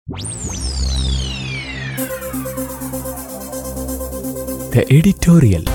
The editorial.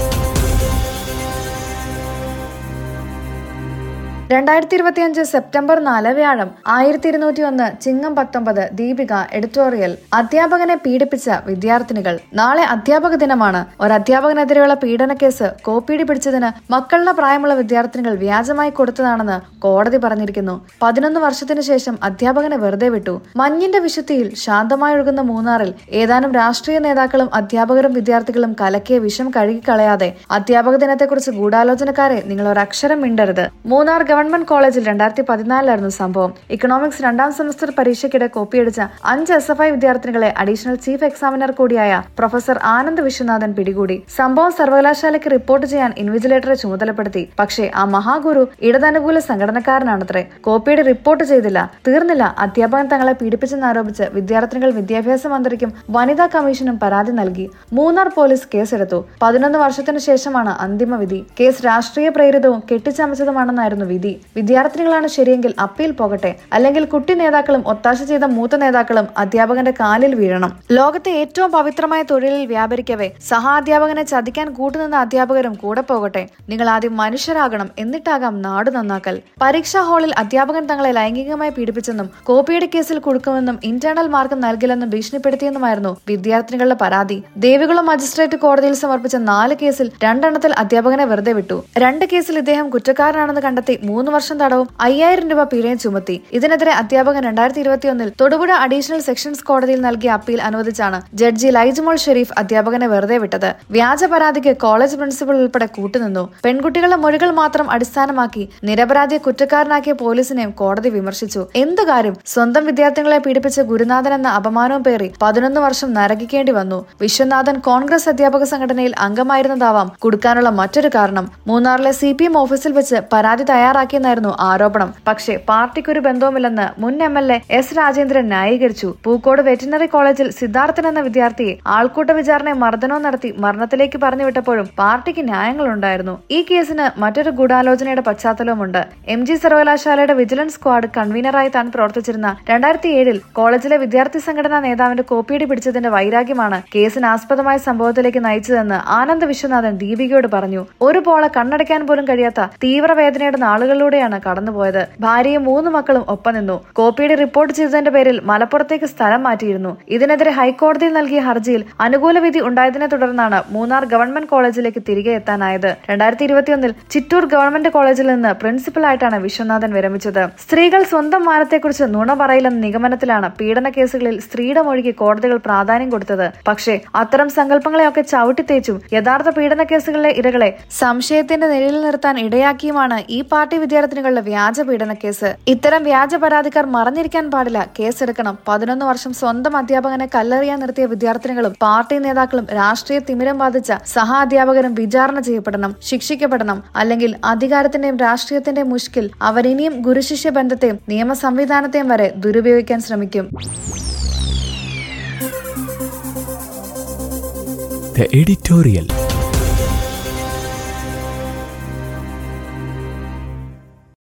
രണ്ടായിരത്തി ഇരുപത്തിയഞ്ച് September നാല് വ്യാഴം ആയിരത്തി ഇരുന്നൂറ്റി ഒന്ന് ചിങ്ങം പത്തൊമ്പത് ദീപിക എഡിറ്റോറിയൽ അധ്യാപകനെ പീഡിപ്പിച്ച വിദ്യാർത്ഥിനികൾ നാളെ അധ്യാപക ദിനമാണ് ഒരു അധ്യാപകനെതിരെയുള്ള പീഡന കേസ് കോപ്പിടി പിടിച്ചതിന് മക്കളുടെ പ്രായമുള്ള വിദ്യാർത്ഥിനികൾ വ്യാജമായി കൊടുത്തതാണെന്ന് കോടതി പറഞ്ഞിരിക്കുന്നു പതിനൊന്ന് വർഷത്തിനു ശേഷം അധ്യാപകനെ വെറുതെ വിട്ടു മഞ്ഞിന്റെ വിശുദ്ധിയിൽ ശാന്തമായി ഒഴുകുന്ന മൂന്നാറിൽ ഏതാനും രാഷ്ട്രീയ നേതാക്കളും അധ്യാപകരും വിദ്യാർത്ഥികളും കലക്കിയ വിഷം കഴുകിക്കളയാതെ അധ്യാപക ദിനത്തെക്കുറിച്ച് ഗൂഢാലോചനക്കാരെ നിങ്ങൾ ഒരക്ഷരം മിണ്ടരുത് മൂന്നാർ ഗവൺമെന്റ് കോളേജിൽ രണ്ടായിരത്തി പതിനാലിലായിരുന്നു സംഭവം ഇക്കണോമിക്സ് രണ്ടാം സെമസ്റ്റർ പരീക്ഷയ്ക്കിടെ കോപ്പിയടിച്ച അഞ്ച് എസ് എഫ് ഐ വിദ്യാർത്ഥികളെ അഡീഷണൽ ചീഫ് എക്സാമിനർ കൂടിയായ പ്രൊഫസർ ആനന്ദ് വിശ്വനാഥൻ പിടികൂടി സംഭവം സർവകലാശാലയ്ക്ക് റിപ്പോർട്ട് ചെയ്യാൻ ഇൻവിജിലേറ്ററെ ചുമതലപ്പെടുത്തി പക്ഷേ ആ മഹാഗുരു ഇടതനുകൂല സംഘടനക്കാരനാണത്രേ കോപ്പിയുടെ റിപ്പോർട്ട് ചെയ്തില്ല തീർന്നില്ല അധ്യാപകൻ തങ്ങളെ പീഡിപ്പിച്ചെന്നാരോപിച്ച് വിദ്യാർത്ഥികൾ വിദ്യാഭ്യാസ മന്ത്രിക്കും വനിതാ കമ്മീഷനും പരാതി നൽകി മൂന്നാർ പോലീസ് കേസെടുത്തു പതിനൊന്ന് വർഷത്തിനു ശേഷമാണ് അന്തിമ വിധി കേസ് രാഷ്ട്രീയ പ്രേരിതവും കെട്ടിച്ചമച്ചതുമാണെന്നായിരുന്നു വിധി വിദ്യാർത്ഥിനികളാണ് ശരിയെങ്കിൽ അപ്പീൽ പോകട്ടെ അല്ലെങ്കിൽ കുട്ടി നേതാക്കളും ഒത്താശ ചെയ്ത മൂത്ത നേതാക്കളും അധ്യാപകന്റെ കാലിൽ വീഴണം ലോകത്തെ ഏറ്റവും പവിത്രമായ തൊഴിലിൽ വ്യാപരിക്കവേ സഹാധ്യാപകനെ ചതിക്കാൻ കൂട്ടുനിന്ന അധ്യാപകരും കൂടെ പോകട്ടെ നിങ്ങൾ ആദ്യം മനുഷ്യരാകണം എന്നിട്ടാകാം നാട് നന്നാക്കൽ പരീക്ഷാ ഹാളിൽ അധ്യാപകൻ തങ്ങളെ ലൈംഗികമായി പീഡിപ്പിച്ചെന്നും കോപ്പിയുടെ കേസിൽ കൊടുക്കുമെന്നും ഇന്റേണൽ മാർക്ക് നൽകില്ലെന്നും ഭീഷണിപ്പെടുത്തിയെന്നുമായിരുന്നു വിദ്യാർത്ഥിനികളുടെ പരാതി ദേവികുളം മജിസ്ട്രേറ്റ് കോടതിയിൽ സമർപ്പിച്ച നാല് കേസിൽ രണ്ടെണ്ണത്തിൽ അധ്യാപകനെ വെറുതെ വിട്ടു രണ്ട് കേസിൽ ഇദ്ദേഹം കുറ്റക്കാരനാണെന്ന് കണ്ടെത്തി മൂന്ന് വർഷം തടവും അയ്യായിരം രൂപ പിഴയും ചുമത്തി ഇതിനെതിരെ അധ്യാപകൻ രണ്ടായിരത്തി ഇരുപത്തിയൊന്നിൽ തൊടുപുഴ അഡീഷണൽ സെഷൻസ് കോടതിയിൽ നൽകിയ അപ്പീൽ അനുവദിച്ചാണ് ജഡ്ജി ലൈജ്മോൾ ഷെരീഫ് അധ്യാപകനെ വെറുതെ വിട്ടത് വ്യാജ പരാതിക്ക് കോളേജ് പ്രിൻസിപ്പൽ ഉൾപ്പെടെ കൂട്ടുനിന്നു പെൺകുട്ടികളുടെ മൊഴികൾ മാത്രം അടിസ്ഥാനമാക്കി നിരപരാധിയെ കുറ്റക്കാരനാക്കിയ പോലീസിനെയും കോടതി വിമർശിച്ചു എന്ത് കാര്യം സ്വന്തം വിദ്യാർത്ഥികളെ പീഡിപ്പിച്ച ഗുരുനാഥൻ എന്ന അപമാനവും പേറി പതിനൊന്ന് വർഷം നരകിക്കേണ്ടി വന്നു വിശ്വനാഥൻ കോൺഗ്രസ് അധ്യാപക സംഘടനയിൽ അംഗമായിരുന്നതാവാം കൊടുക്കാനുള്ള മറ്റൊരു കാരണം മൂന്നാറിലെ സി പി എം ഓഫീസിൽ വെച്ച് പരാതി തയ്യാറാക്കിയെന്നായിരുന്നു ആരോപണം പക്ഷേ പാർട്ടിക്കൊരു ബന്ധവുമില്ലെന്ന് മുൻ M L A S Rajendran ന്യായീകരിച്ചു പൂക്കോട് വെറ്റിനറി കോളേജിൽ സിദ്ധാർത്ഥൻ എന്ന വിദ്യാർത്ഥിയെ ആൾക്കൂട്ട വിചാരണയും മർദ്ദനവും നടത്തി മരണത്തിലേക്ക് പറഞ്ഞു വിട്ടപ്പോഴും പാർട്ടിക്ക് ന്യായങ്ങളുണ്ടായിരുന്നു ഈ കേസിന് മറ്റൊരു ഗൂഢാലോചനയുടെ പശ്ചാത്തലവുമുണ്ട് എം ജി സർവകലാശാലയുടെ വിജിലൻസ് സ്ക്വാഡ് കൺവീനറായി താൻ പ്രവർത്തിച്ചിരുന്ന രണ്ടായിരത്തി ഏഴിൽ കോളേജിലെ വിദ്യാർത്ഥി സംഘടനാ നേതാവിന്റെ കോപ്പിയടി പിടിച്ചതിന്റെ വൈരാഗ്യമാണ് കേസിന് ആസ്പദമായ സംഭവത്തിലേക്ക് നയിച്ചതെന്ന് ആനന്ദ് വിശ്വനാഥൻ ദീപികയോട് പറഞ്ഞു ഒരു പോള കണ്ണടയ്ക്കാൻ പോലും കഴിയാത്ത തീവ്രവേദനയുടെ നാളുകളിലൂടെയാണ് കടന്നുപോയത് ഭാര്യയും മൂന്ന് മക്കളും ഒപ്പം നിന്നു കോപ്പിയടി റിപ്പോർട്ട് ചെയ്തതിന്റെ പേരിൽ മലപ്പുറത്തേക്ക് സ്ഥലം മാറ്റിയിരുന്നു ഇതിനെതിരെ ഹൈക്കോടതിയിൽ നൽകിയ ഹർജിയിൽ അനുകൂല വിധി ഉണ്ടായതിനെ തുടർന്നാണ് മൂന്നാർ ഗവൺമെന്റ് കോളേജിലേക്ക് തിരികെ എത്താനായത് രണ്ടായിരത്തി ഇരുപത്തിയൊന്നിൽ ചിറ്റൂർ ഗവൺമെന്റ് കോളേജിൽ നിന്ന് പ്രിൻസിപ്പലായിട്ടാണ് വിശ്വനാഥൻ വിരമിച്ചത് സ്ത്രീകൾ സ്വന്തം മാനത്തെക്കുറിച്ച് നുണ പറയില്ലെന്ന നിഗമനത്തിലാണ് പീഡന കേസുകളിൽ സ്ത്രീയുടെ മൊഴിക്ക് കോടതികൾ പ്രാധാന്യം കൊടുത്തത് പക്ഷേ അത്തരം സങ്കല്പങ്ങളെയൊക്കെ ചവിട്ടിത്തേച്ചും യഥാർത്ഥ പീഡന കേസുകളിലെ ഇരകളെ സംശയത്തിന്റെ നിഴലിൽ നിർത്താൻ ഇടയാക്കിയുമാണ് ഈ പാർട്ടി വിദ്യാർത്ഥിനികളുടെ വ്യാജ പീഡന കേസ് ഇത്തരം വ്യാജ പരാതിക്കാർ മറഞ്ഞിരിക്കാൻ പാടില്ല കേസെടുക്കണം പതിനൊന്ന് വർഷം സ്വന്തം അധ്യാപകനെ കല്ലെറിയാൻ നിർത്തിയ വിദ്യാർത്ഥിനികളും പാർട്ടി നേതാക്കളും രാഷ്ട്രീയ തിമിരം ബാധിച്ച സഹ അധ്യാപകരും വിചാരണ ചെയ്യപ്പെടണം ശിക്ഷിക്കപ്പെടണം അല്ലെങ്കിൽ അധികാരത്തിന്റെയും രാഷ്ട്രീയത്തിന്റെയും മുഷ്കിൽ അവരിനിയും ഗുരുശിഷ്യ ബന്ധത്തെയും നിയമ സംവിധാനത്തെയും വരെ ദുരുപയോഗിക്കാൻ ശ്രമിക്കും The editorial.